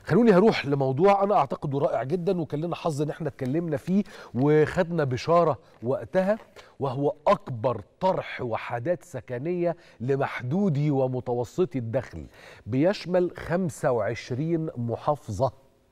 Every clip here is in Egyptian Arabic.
خلوني هروح لموضوع انا اعتقده رائع جدا وكان لنا حظ ان احنا اتكلمنا فيه وخدنا بشاره وقتها وهو اكبر طرح وحدات سكنيه لمحدودي ومتوسطي الدخل بيشمل 25 محافظه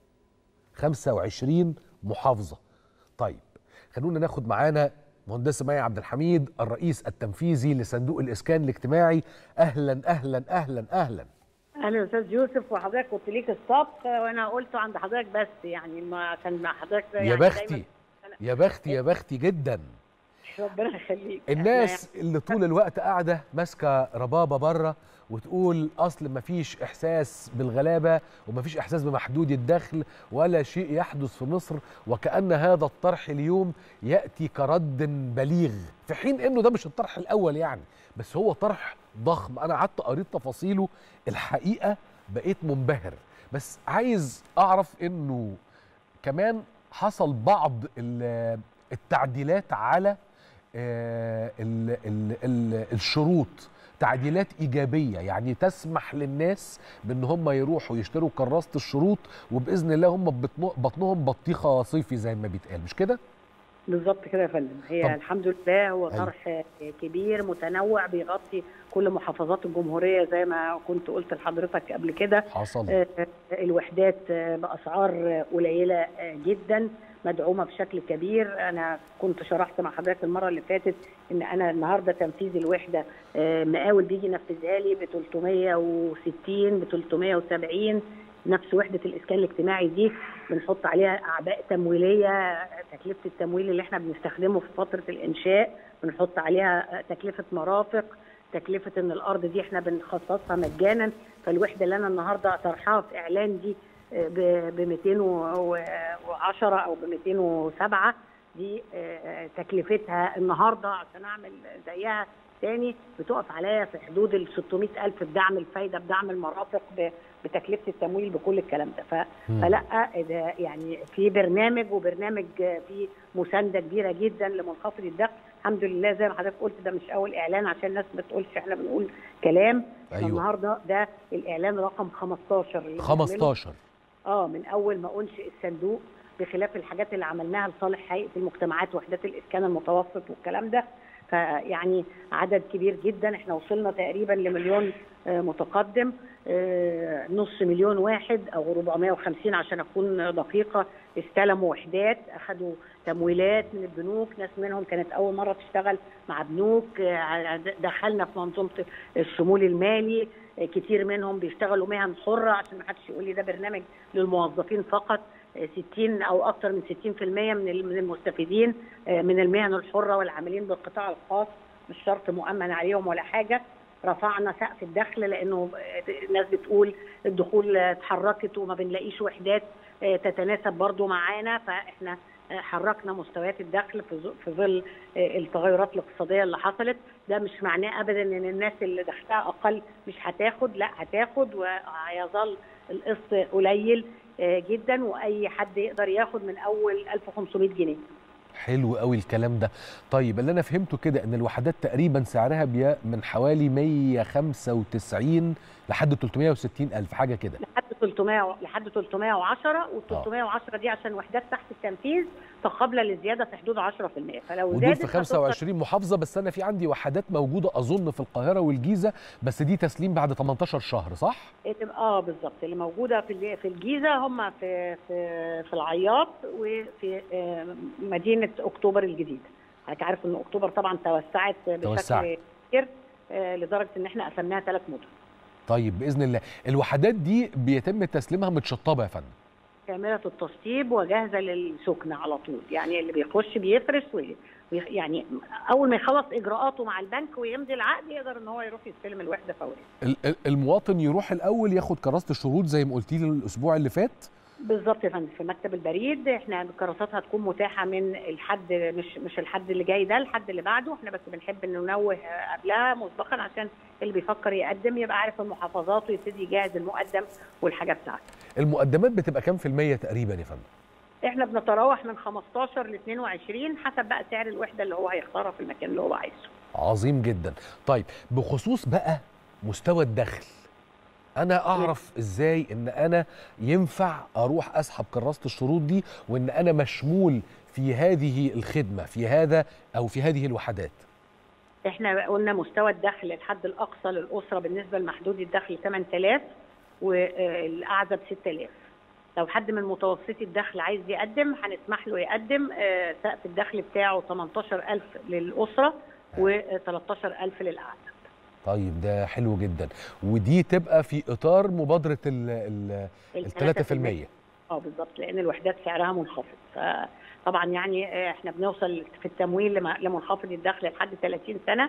25 محافظه طيب خلونا ناخد معانا مهندسه مي عبد الحميد الرئيس التنفيذي لصندوق الاسكان الاجتماعي اهلا اهلا اهلا اهلا اهلا يا استاذ يوسف وحضرتك قلت ليك السبق وانا قلته عند حضرتك بس يعني ما كان مع حضرتك يعني يا بختي دايماً- يا بختي يا بختي جدا ربنا يخليك الناس اللي طول الوقت قاعده ماسكه ربابه بره وتقول اصل مفيش احساس بالغلابه ومفيش احساس بمحدود الدخل ولا شيء يحدث في مصر وكان هذا الطرح اليوم ياتي كرد بليغ في حين انه ده مش الطرح الاول يعني بس هو طرح ضخم انا قعدت قريت تفاصيله الحقيقه بقيت منبهر بس عايز اعرف انه كمان حصل بعض ال- التعديلات على آه، ال ال ال الشروط تعديلات ايجابيه يعني تسمح للناس بان هم يروحوا يشتروا كراسه الشروط وباذن الله هم ببطن- بطنهم بطيخه صيفي زي ما بيتقال مش كده؟ بالظبط كده يا فندم هي طب- الحمد لله هو أيوة. طرح كبير متنوع بيغطي كل محافظات الجمهوريه زي ما كنت قلت لحضرتك قبل كده حصل آه، الوحدات آه، باسعار آه، قليله آه، جدا مدعومه بشكل كبير انا كنت شرحت مع حضرتك المره اللي فاتت ان انا النهارده تنفيذ الوحده آه، مقاول بيجي ينفذها لي ب 360 ب 370 نفس وحده الاسكان الاجتماعي دي بنحط عليها اعباء تمويليه تكلفه التمويل اللي احنا بنستخدمه في فتره الانشاء بنحط عليها تكلفه مرافق تكلفه ان الارض دي احنا بنخصصها مجانا فالوحده اللي انا النهارده طرحها في اعلان دي ب 210 او ب 207 دي آه، تكلفتها النهارده عشان اعمل زيها تاني بتقف عليا في حدود ال 600 ألف بدعم الفايدة بدعم المرافق ب- بتكلفة التمويل بكل الكلام ده ف... مم. فلا ده يعني في برنامج وبرنامج آه، فيه مساندة كبيرة جدا لمنخفض الدخل الحمد لله زي ما حضرتك قلت ده مش أول إعلان عشان الناس ما تقولش احنا بنقول كلام احنا أيوة. النهارده ده الإعلان رقم 15 اللي بنعمله. 15 اه من اول ما انشئ الصندوق بخلاف الحاجات اللي عملناها لصالح هيئه المجتمعات وحدات الاسكان المتوسط والكلام ده فيعني عدد كبير جدا احنا وصلنا تقريبا لمليون آه، متقدم آه، نص مليون واحد او 450 عشان اكون دقيقه استلموا وحدات اخذوا تمويلات من البنوك ناس منهم كانت اول مره تشتغل مع بنوك آه، دخلنا في منظومه الشمول المالي آه، كتير منهم بيشتغلوا مهن حره عشان ما حدش يقول لي ده برنامج للموظفين فقط آه، 60 او اكثر من 60% من ال- من المستفيدين آه، من المهن الحره والعاملين بالقطاع الخاص مش شرط مؤمن عليهم ولا حاجه رفعنا سقف الدخل لانه آه، الناس بتقول الدخول آه، اتحركت وما بنلاقيش وحدات آه، تتناسب برضو معانا فاحنا آه، حركنا مستويات الدخل في ظ- في ظل آه، التغيرات الاقتصاديه اللي حصلت ده مش معناه ابدا ان الناس اللي دخلها اقل مش هتاخد لا هتاخد وهيظل القسط قليل آه، جدا واي حد يقدر ياخد من اول 1500 جنيه حلو قوي الكلام ده طيب اللي انا فهمته كده ان الوحدات تقريبا سعرها بي من حوالي 195 لحد 360 الف حاجه كده لحد 300 لحد 310 وال 310 دي عشان وحدات تحت التنفيذ فقابله للزياده في حدود 10% فلو ودول زادت في هتوصل 25 محافظه بس انا في عندي وحدات موجوده اظن في القاهره والجيزه بس دي تسليم بعد 18 شهر صح اه بالظبط اللي موجوده في ال- في الجيزه هم في في في العياط وفي آه، مدينه اكتوبر الجديده حضرتك عارف ان اكتوبر طبعا توسعت توسعت. بشكل كبير آه، لدرجه ان احنا قسمناها ثلاث مدن طيب باذن الله الوحدات دي بيتم تسليمها متشطبه يا فندم كامله التشطيب وجاهزه للسكن على طول يعني اللي بيخش بيفرش وي- وي- يعني اول ما يخلص اجراءاته مع البنك ويمضي العقد يقدر ان هو يروح يستلم الوحده فورا ال- ال- المواطن يروح الاول ياخد كراسه الشروط زي ما قلتي لي الاسبوع اللي فات بالظبط يا فندم في مكتب البريد احنا الكراسات هتكون متاحه من الحد مش مش الحد اللي جاي ده الحد اللي بعده احنا بس بنحب ان ننوه قبلها مسبقا عشان اللي بيفكر يقدم يبقى عارف المحافظات ويبتدي يجهز المقدم والحاجه بتاعته المقدمات بتبقى كام في المية تقريبا يا فندم احنا بنتراوح من 15 ل 22 حسب بقى سعر الوحده اللي هو هيختارها في المكان اللي هو عايزه عظيم جدا طيب بخصوص بقى مستوى الدخل انا اعرف ازاي ان انا ينفع اروح اسحب كراسه الشروط دي وان انا مشمول في هذه الخدمه في هذا او في هذه الوحدات احنا قلنا مستوى الدخل الحد الاقصى للاسره بالنسبه لمحدود الدخل 8000 والاعزب 6000 لو حد من متوسطي الدخل عايز يقدم هنسمح له يقدم آه، سقف الدخل بتاعه 18000 للاسره و13000 للاعزب طيب ده حلو جدا ودي تبقى في اطار مبادره ال ال ال 3% اه بالظبط لان الوحدات سعرها منخفض فطبعا يعني آه، احنا بنوصل في التمويل لم- لمنخفض الدخل لحد 30 سنه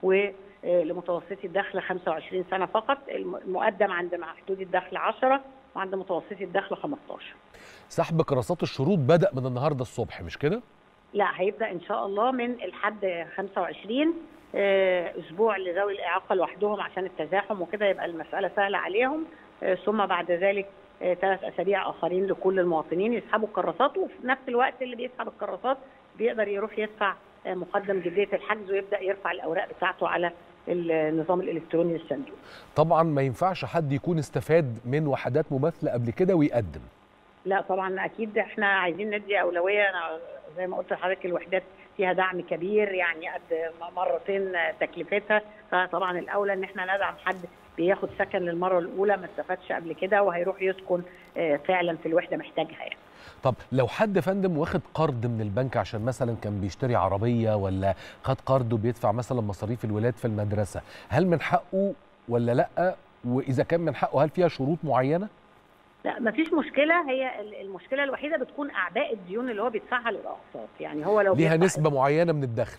ولمتوسطي الدخل 25 سنه فقط الم- المقدم عند محدود الدخل 10 وعند متوسطي الدخل 15 سحب كراسات الشروط بدا من النهارده الصبح مش كده لا هيبدا ان شاء الله من الحد 25 آه، اسبوع لذوي الاعاقه لوحدهم عشان التزاحم وكده يبقى المساله سهله عليهم آه، ثم بعد ذلك ثلاث اسابيع اخرين لكل المواطنين يسحبوا الكراسات وفي نفس الوقت اللي بيسحب الكراسات بيقدر يروح يدفع آه، مقدم جديه الحجز ويبدا يرفع الاوراق بتاعته على النظام الالكتروني للصندوق طبعا ما ينفعش حد يكون استفاد من وحدات مماثله قبل كده ويقدم لا طبعا اكيد احنا عايزين ندي اولويه انا زي ما قلت لحضرتك الوحدات فيها دعم كبير يعني قد مرتين تكلفتها فطبعا الاولى ان احنا ندعم حد بياخد سكن للمره الاولى ما استفادش قبل كده وهيروح يسكن آه، فعلا في الوحده محتاجها يعني طب لو حد فندم واخد قرض من البنك عشان مثلا كان بيشتري عربيه ولا خد قرض وبيدفع مثلا مصاريف الولاد في المدرسه هل من حقه ولا لا واذا كان من حقه هل فيها شروط معينه لا ما فيش مشكله هي ال- المشكله الوحيده بتكون اعباء الديون اللي هو بيدفعها للاقساط يعني هو لو ليها بيدفع نسبه معينه من الدخل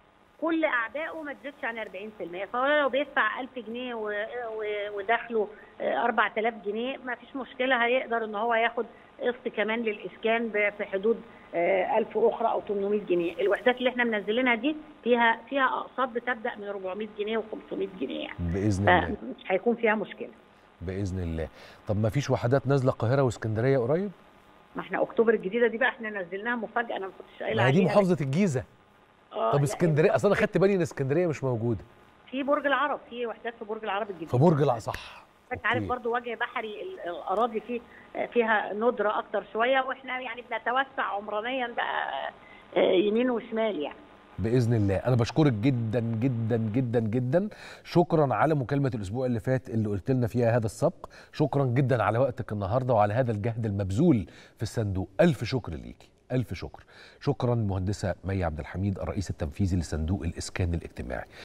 كل اعبائه ما تزيدش عن 40% فهو لو بيدفع 1000 جنيه و- و- ودخله آه، 4000 جنيه ما فيش مشكله هيقدر ان هو ياخد قسط كمان للاسكان ب- في حدود آه، 1000 اخرى او 800 جنيه الوحدات اللي احنا منزلينها دي فيها فيها اقساط بتبدا من 400 جنيه و500 جنيه يعني باذن الله فمش هيكون فيها مشكله باذن الله طب ما فيش وحدات نازله القاهره واسكندريه قريب ما احنا اكتوبر الجديده دي بقى احنا نزلناها مفاجاه انا ما كنتش قايله ما هي دي عليها. محافظه الجيزه آه، طب لا، اسكندريه اصل انا خدت بالي ان اسكندريه مش موجوده في برج العرب في وحدات في برج العرب الجديد في برج الع صح حضرتك عارف أوكي. برضو وجه بحري ال- الاراضي فيه فيها ندره اكتر شويه واحنا يعني بنتوسع عمرانيا بقى آه، يمين وشمال يعني باذن الله انا بشكرك جدا جدا جدا جدا شكرا على مكالمه الاسبوع اللي فات اللي قلت لنا فيها هذا السبق شكرا جدا على وقتك النهارده وعلى هذا الجهد المبذول في الصندوق الف شكر ليكي الف شكر شكرا مهندسه مي عبد الحميد الرئيس التنفيذي لصندوق الاسكان الاجتماعي